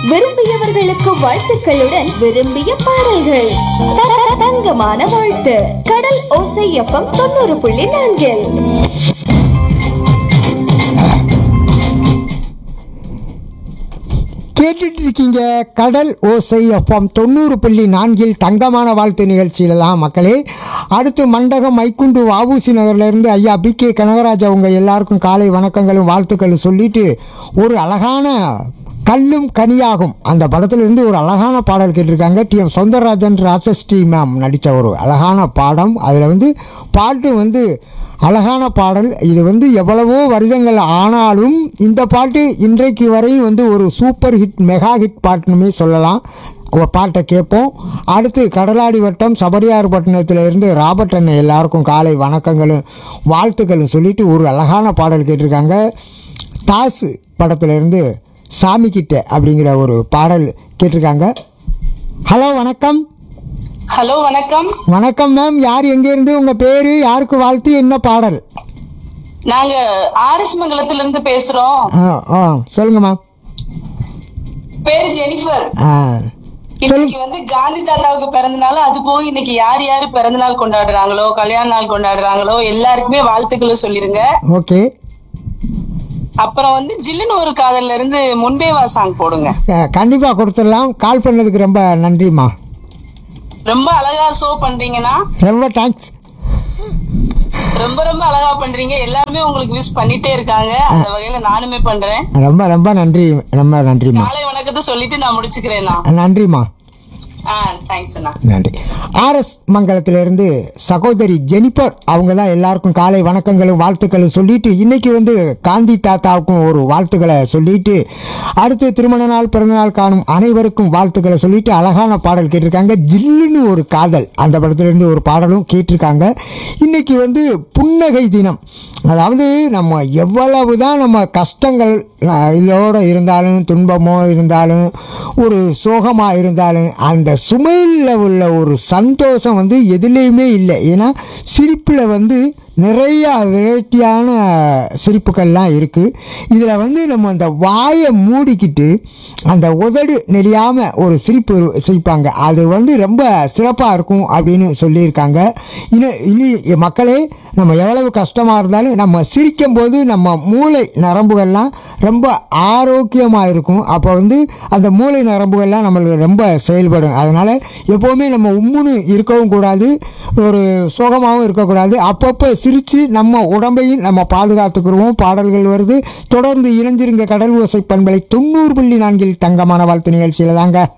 விரும்பியவர்களுக்கு வாழ்த்துக்களுடன் விரும்பிய பாடல்கள் த- த- தங்கமான வாழ்த்து கடல் ஓசை எஃப்எம் தொண்ணூறு புள்ளி நான்கில் கேட்டுட்டு இருக்கீங்க கடல் ஓசை எஃப்எம் தொண்ணூறு புள்ளி நான்கில் தங்கமான வாழ்த்து நிகழ்ச்சியில தான் மக்களே அடுத்து மண்டகம் மைக்குண்டு வஉசி நகர்லேருந்து ஐயா பி கே கனகராஜ் அவங்க எல்லாருக்கும் காலை வணக்கங்களும் வாழ்த்துக்களும் சொல்லிட்டு ஒரு அழகான கல்லும் கனியாகும் அந்த படத்திலிருந்து ஒரு அழகான பாடல் கேட்டிருக்காங்க T M Soundararajan Rajasree ma'am நடித்த ஒரு அழகான பாடம் அதில் வந்து பாட்டு வந்து அழகான பாடல் இது வந்து எவ்வளவோ வருடங்கள் ஆனாலும் இந்த பாட்டு இன்றைக்கு வரையும் வந்து ஒரு சூப்பர் ஹிட் மெகா ஹிட் பாட்டுனுமே சொல்லலாம் ஒரு பாட்டை கேட்போம் அடுத்து கடலாடி வட்டம் சபரியார் பட்டணத்தில் இருந்து ராபர்ட் அண்ணன் எல்லாருக்கும் காலை வணக்கங்களும் வாழ்த்துக்களும் சொல்லிட்டு ஒரு அழகான பாடல் கேட்டிருக்காங்க தாசு படத்திலிருந்து சாமி கிட்ட அப்படிங்கிற ஒரு பாடல் கேட்டிருக்காங்க ஹலோ வணக்கம் ஹலோ வணக்கம் வணக்கம் மேம் யார் எங்கேருந்து உங்கள் பேர் யாருக்கு வாழ்த்து என்ன பாடல் நாங்க ஆர்எஸ் மங்கலத்துல இருந்து பேசுறோம் ஆ ஆ சொல்லுங்க மேம் பேரு ஜெனிஃபர் ஆ இன்னைக்கு வந்து காந்தி தாத்தாவுக்கு பிறந்த நாள் அது போக இன்னைக்கு யார் யாரு பிறந்த நாள் கொண்டாடுறாங்களோ கல்யாண நாள் கொண்டாடுறாங்களோ எல்லாருக்குமே வாழ்த்துக்களை சொல்லிருங்க ஓகே அப்புறம் வந்து ஜில்லுன்னு ஒரு காதல்ல இருந்து முன்பே வா சாங் போடுங்க கண்டிப்பாக கொடுத்துடலாம் கால் பண்ணதுக்கு ரொம்ப நன்றிம்மா ரொம்ப அழகா ஷோ பண்றீங்கன்னா ரொம்ப தேங்க்ஸ் ரொம்ப ரொம்ப அழகா பண்றீங்க எல்லாருமே உங்களுக்கு விஷ் பண்ணிட்டே இருக்காங்க அந்த வகையில நானுமே பண்றேன் ரொம்ப ரொம்ப நன்றி ரொம்ப நன்றிம்மா காலை வணக்கத்தை சொல்லிட்டு நான் முடிச்சுக்கிறேன் நன்றிம்மா ஆ தேங்க்ஸ் அண்ணா நன்றி ஆர்எஸ் மங்கலத்திலிருந்து சகோதரி ஜெனிபர் அவங்க தான் எல்லாருக்கும் காலை வணக்கங்களும் வாழ்த்துக்களும் சொல்லிட்டு இன்னைக்கு வந்து காந்தி தாத்தாவுக்கும் ஒரு வாழ்த்துக்களை சொல்லிட்டு அடுத்து திருமண நாள் பிறந்த நாள் காணும் அனைவருக்கும் வாழ்த்துக்களை சொல்லிட்டு அழகான பாடல் கேட்டிருக்காங்க ஜில்லுன்னு ஒரு காதல் அந்த படத்துலேருந்து ஒரு பாடலும் கேட்டிருக்காங்க இன்னைக்கு வந்து புன்னகை தினம் அதாவது நம்ம எவ்வளவு தான் நம்ம கஷ்டங்கள் அஹ், இதோட இருந்தாலும் துன்பமோ இருந்தாலும் ஒரு சோகமாக இருந்தாலும் அந்த சுமையில் உள்ள ஒரு சந்தோஷம் வந்து எதுலேயுமே இல்லை ஏன்னா சிரிப்பில் வந்து நிறைய வெரைட்டியான சிரிப்புகள்லாம் இருக்குது இதில் வந்து நம்ம அந்த வாயை மூடிக்கிட்டு அந்த உதடு நெளியாமல் ஒரு சிரிப்பு சிரிப்பாங்க அது வந்து ரொம்ப சிறப்பாக இருக்கும் அப்படின்னு சொல்லியிருக்காங்க இன்னும் இனி மக்களே நம்ம எவ்வளவு கஷ்டமாக இருந்தாலும் நம்ம சிரிக்கும்போது நம்ம மூளை நரம்புகள்லாம் ரொம்ப ஆரோக்கியமாக இருக்கும் அப்போ வந்து அந்த மூளை நரம்புகள்லாம் நம்மளுக்கு ரொம்ப செயல்படும் அதனால் எப்போவுமே நம்ம உம்முன்னு இருக்கவும் கூடாது ஒரு சோகமாகவும் இருக்கக்கூடாது அப்பப்போ சிரித்து நம்ம உடம்பையும் நம்ம பாதுகாத்துக்குருவோம் பாடல்கள் வருது தொடர்ந்து இணைஞ்சிருங்க கடல் ஓசை பண்பலை தொண்ணூறு புள்ளி நான்கில் தங்கமான வாழ்த்து நிகழ்ச்சியில் தாங்க